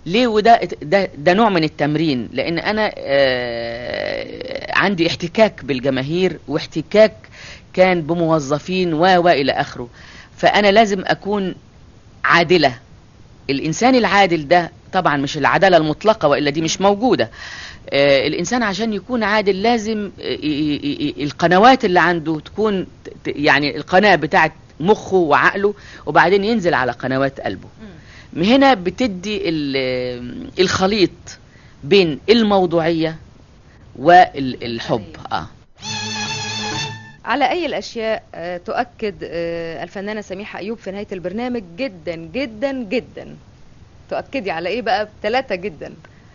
ليه وده ده, ده نوع من التمرين لان انا آه، عندي احتكاك بالجماهير واحتكاك كان بموظفين و و الى اخره فانا لازم اكون عادله الانسان العادل ده طبعا مش العداله المطلقه والا دي مش موجوده آه، الانسان عشان يكون عادل لازم ي- ي- ي- القنوات اللي عنده تكون ت- ت- يعني القناه بتاعت مخه وعقله وبعدين ينزل على قنوات قلبه من هنا بتدي ال- الخليط بين الموضوعيه والحب اه على أي الأشياء آه، تؤكد آه، الفنانة سميحة أيوب في نهاية البرنامج جدا جدا جدا تؤكدي على إيه بقى ثلاثة جدا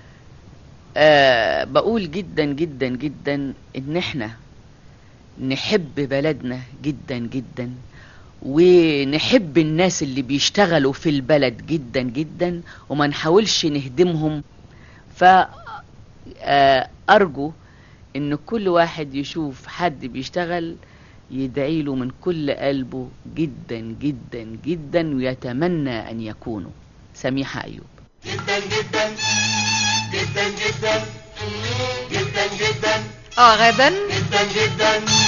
آه بقول جدا جدا جدا ان احنا نحب بلدنا جدا جدا ونحب الناس اللي بيشتغلوا في البلد جدا جدا وما نحاولش نهدمهم ف آه، ارجو ان كل واحد يشوف حد بيشتغل يدعي له من كل قلبه جدا جدا جدا ويتمنى ان يكونوا سميحة ايوب جدا جدا جدا جدا جدا جدا آه غدا جدا جدا